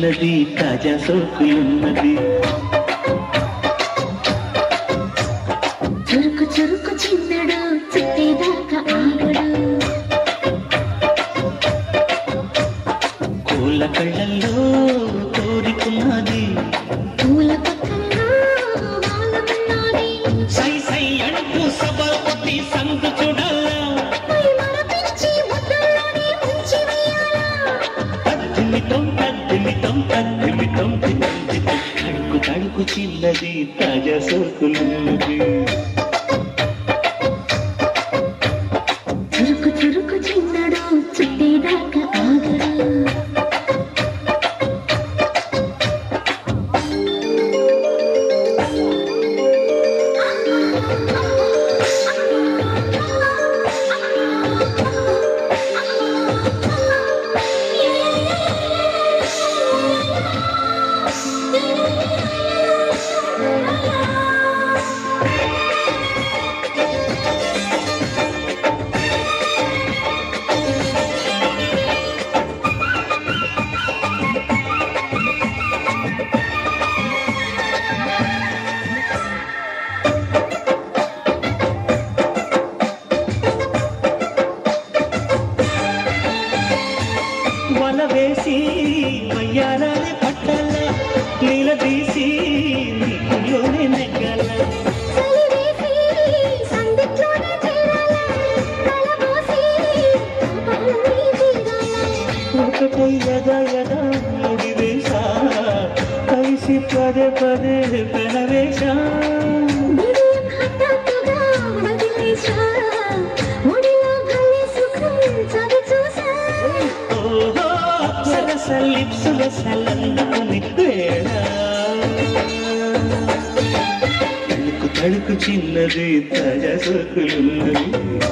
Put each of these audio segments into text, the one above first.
చిన్నది తాజా సోకులున్నది చురుకు చురుకు చిన్నడు చుట్టేదాకా ఆగడు కోళ్ళ కళ్ళల్లో కోరికున్నది పూల పక్కన వానమున్నది సై సై అంటూ సభ కొట్టి సందు చూడాలా పై మరపించి ముద్దల్లోనే ముంచి వేయాలా తద్దిమితం తద్దిమితం తద్దిమితం తిద్దిమితం. తడుకు తడుకు చిన్నది తాజా సోకులున్నది చురుకు చురుకు చిన్నడు చుట్టేదాకా ఆగడు వల వేసి వయ్యారాలే పట్టల నిలదీసి నీకులోనే నెగ్గల చలివేసి సందిట్లోనే చేరాలా కలబోసి పాపాలని తీరాలా ఒకటై యదా యదా ముడివేశా కలిసి పదే పదే పెనవేశా బిడియం హఠాత్తుగా వదిలేశా ఒడిలో భలే సుఖం చవి చూసా ఓహో సరస లిప్సుల సలందుకుని వేళ తడుకు తడుకు చిన్నది తాజా సోకులున్నది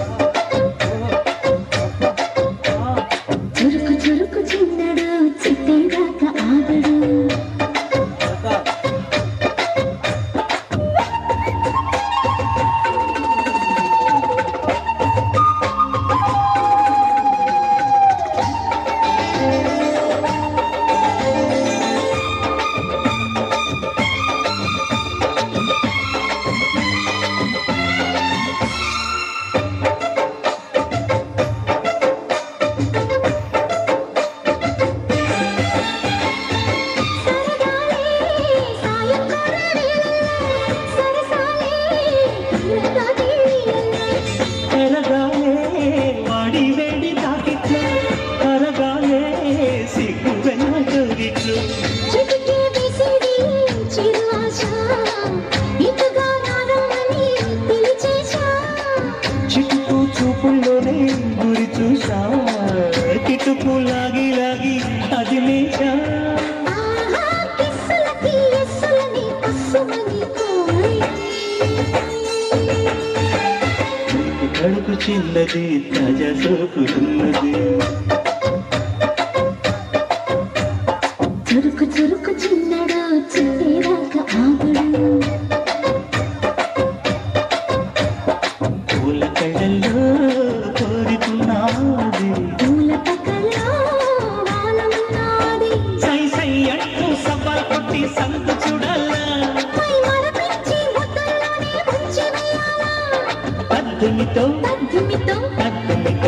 చురుకు చురుకు చిన్నడు చిట్టేదాకా ఆగడు సరదాలే సాయంకాల వేళ సరసాలే కళ్ళదాటి ఎలగాలే వాడి వేడి తాకిట్లు కరగాలే సిగ్గు వెన్నగిట్లు చిటికే విసిరి చిరు ఆశ ఇటుగా నారమని పిలిచేశా చిటుకు చూపుల్లోనే గురి చూసా కిటుకు లాగి లాగి అది మేచా ఆహా కిస్సులకి ఎస్సులని అస్సుమని కోరి కడుపు చిన్నది తాజా సోకులున్నది చురుకు చురుకు చిన్నడు చిట్టేదాకా ఆగడు పూల కళ్ళల్లో కోరుకున్నది పూల పక్కలో వానమున్నది సై సై అంటూ సవాల్ కొట్టి సందు చూడాలా పై మరపించి ముద్దల్లోనే ముంచి వేయాలా పద్దెనితో పద్దెనిమితో పద్దెనిమితో